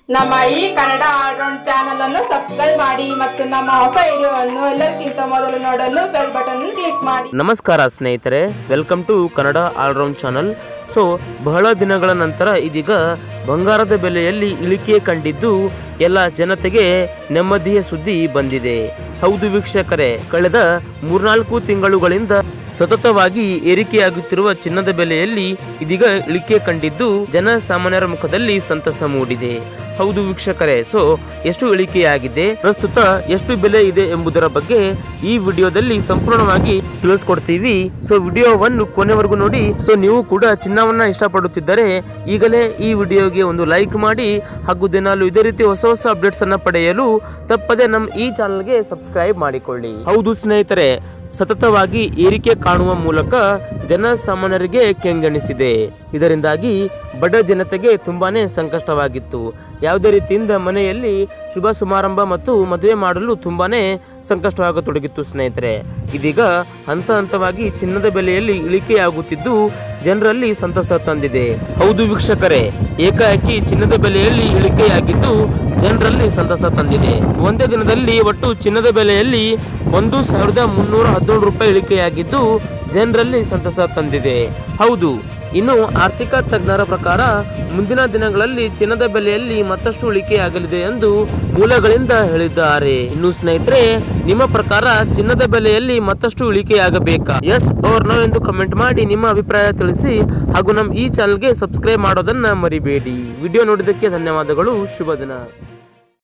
ನಮ್ಮ ಈ Kannada all round channel ಅನ್ನು ಸಬ್ಸ್ಕ್ರೈಬ್ ಮಾಡಿ ಮತ್ತು ನಮ್ಮ ಹೊಸ ವಿಡಿಯೋವನ್ನು ಎಲ್ಲರಿಗಿಂತ ಮೊದಲು ನೋಡಲು ಬೆಲ್ ಬಟನ್ ಕ್ಲಿಕ್ ಮಾಡಿ ನಮಸ್ಕಾರ ಸ್ನೇಹಿತರೆ welcome to Kannada all round channel so ಬಹಳ ದಿನಗಳ ನಂತರ ಇದೀಗ ಬಂಗಾರದ ಬೆಲೆಯಲ್ಲಿ ಇಳಿಕೆ ಕಂಡಿದ್ದು ಎಲ್ಲ ಜನತೆಗೆ ನೆಮ್ಮದಿಯ ಸುದ್ದಿ ಬಂದಿದೆ ಹೌದು ವೀಕ್ಷಕರೇ ಕಳೆದ ಮೂರ್ನಾಲ್ಕು ತಿಂಗಳುಗಳಿಂದ ಸತತವಾಗಿ ಏರಿಕೆಯಾಗುತ್ತಿರುವ ಚಿನ್ನದ ಬೆಲೆಯಲ್ಲಿ ಇದೀಗ ಇಳಿಕೆ ಕಂಡಿದ್ದು ಜನಸಾಮಾನ್ಯರ ಮುಖದಲ್ಲಿ ಸಂತಸ ಮೂಡಿದೆ ಹೌದು ವೀಕ್ಷಕರೇ ಸೊ ಎಷ್ಟು ಇಳಿಕೆಯಾಗಿದೆ ಪ್ರಸ್ತುತ ಎಷ್ಟು ಬೆಲೆ ಇದೆ ಎಂಬುದರ ಬಗ್ಗೆ ಈ ವಿಡಿಯೋದಲ್ಲಿ ಸಂಪೂರ್ಣವಾಗಿ ತಿಳಿಸ್ಕೊಡ್ತೀವಿ ಸೊ ವಿಡಿಯೋವನ್ನು ಕೊನೆವರೆಗೂ ನೋಡಿ ಸೊ ನೀವು ಕೂಡ ಚಿನ್ನವನ್ನ ಇಷ್ಟಪಡುತ್ತಿದ್ದರೆ ಈಗಲೇ ಈ ವಿಡಿಯೋಗೆ ಒಂದು ಲೈಕ್ ಮಾಡಿ ಹಾಗೂ ದಿನಾಲು ಇದೇ ರೀತಿ ಹೊಸ ಹೊಸ ಅಪ್ಡೇಟ್ಸ್ ಅನ್ನ ಪಡೆಯಲು ತಪ್ಪದೆ ನಮ್ಮ ಈ ಚಾನಲ್ಗೆ ಸಬ್ಸ್ಕ್ರೈಬ್ ಮಾಡಿಕೊಳ್ಳಿ ಹೌದು ಸ್ನೇಹಿತರೆ ಸತತವಾಗಿ ಏರಿಕೆ ಕಾಣುವ ಮೂಲಕ ಜನಸಾಮಾನ್ಯರಿಗೆ ಕೆಂಗಣಿಸಿದೆ ಇದರಿಂದಾಗಿ ಬಡ ಜನತೆಗೆ ತುಂಬಾನೇ ಸಂಕಷ್ಟವಾಗಿತ್ತು ಯಾವುದೇ ರೀತಿಯಿಂದ ಮನೆಯಲ್ಲಿ ಶುಭ ಸಮಾರಂಭ ಮತ್ತು ಮದುವೆ ಮಾಡಲು ತುಂಬಾನೇ ಸಂಕಷ್ಟವಾಗತೊಡಗಿತ್ತು ಸ್ನೇಹಿತರೆ ಇದೀಗ ಹಂತ ಹಂತವಾಗಿ ಚಿನ್ನದ ಬೆಲೆಯಲ್ಲಿ ಇಳಿಕೆಯಾಗುತ್ತಿದ್ದು ಜನರಲ್ಲಿ ಸಂತಸ ತಂದಿದೆ ಹೌದು ವೀಕ್ಷಕರೇ ಏಕಾಏಕಿ ಚಿನ್ನದ ಬೆಲೆಯಲ್ಲಿ ಇಳಿಕೆಯಾಗಿದ್ದು ಜನರಲ್ಲಿ ಸಂತಸ ತಂದಿದೆ ಒಂದೇ ದಿನದಲ್ಲಿ ಒಟ್ಟು ಚಿನ್ನದ ಬೆಲೆಯಲ್ಲಿ ಒಂದು ಸಾವಿರದ ಮುನ್ನೂರ ಹದಿನೇಳು ರೂಪಾಯಿ ಇಳಿಕೆಯಾಗಿದ್ದು ಜನರಲ್ಲಿ ಸಂತಸ ತಂದಿದೆ ಹೌದು ಇನ್ನು ಆರ್ಥಿಕ ತಜ್ಞರ ಪ್ರಕಾರ ಮುಂದಿನ ದಿನಗಳಲ್ಲಿ ಚಿನ್ನದ ಬೆಲೆಯಲ್ಲಿ ಮತ್ತಷ್ಟು ಇಳಿಕೆಯಾಗಲಿದೆ ಎಂದು ಮೂಲಗಳಿಂದ ಹೇಳಿದ್ದಾರೆ ಇನ್ನು ಸ್ನೇಹಿತರೆ ನಿಮ್ಮ ಪ್ರಕಾರ ಚಿನ್ನದ ಬೆಲೆಯಲ್ಲಿ ಮತ್ತಷ್ಟು ಇಳಿಕೆಯಾಗಬೇಕಾ ಎಸ್ ಆರ್ ನೋ ಎಂದು ಕಮೆಂಟ್ ಮಾಡಿ ನಿಮ್ಮ ಅಭಿಪ್ರಾಯ ತಿಳಿಸಿ ಹಾಗೂ ನಮ್ಮ ಈ ಚಾನಲ್ಗೆ ಸಬ್ಸ್ಕ್ರೈಬ್ ಮಾಡೋದನ್ನ ಮರಿಬೇಡಿ ವಿಡಿಯೋ ನೋಡಿದ್ದಕ್ಕೆ ಧನ್ಯವಾದಗಳು ಶುಭ ದಿನ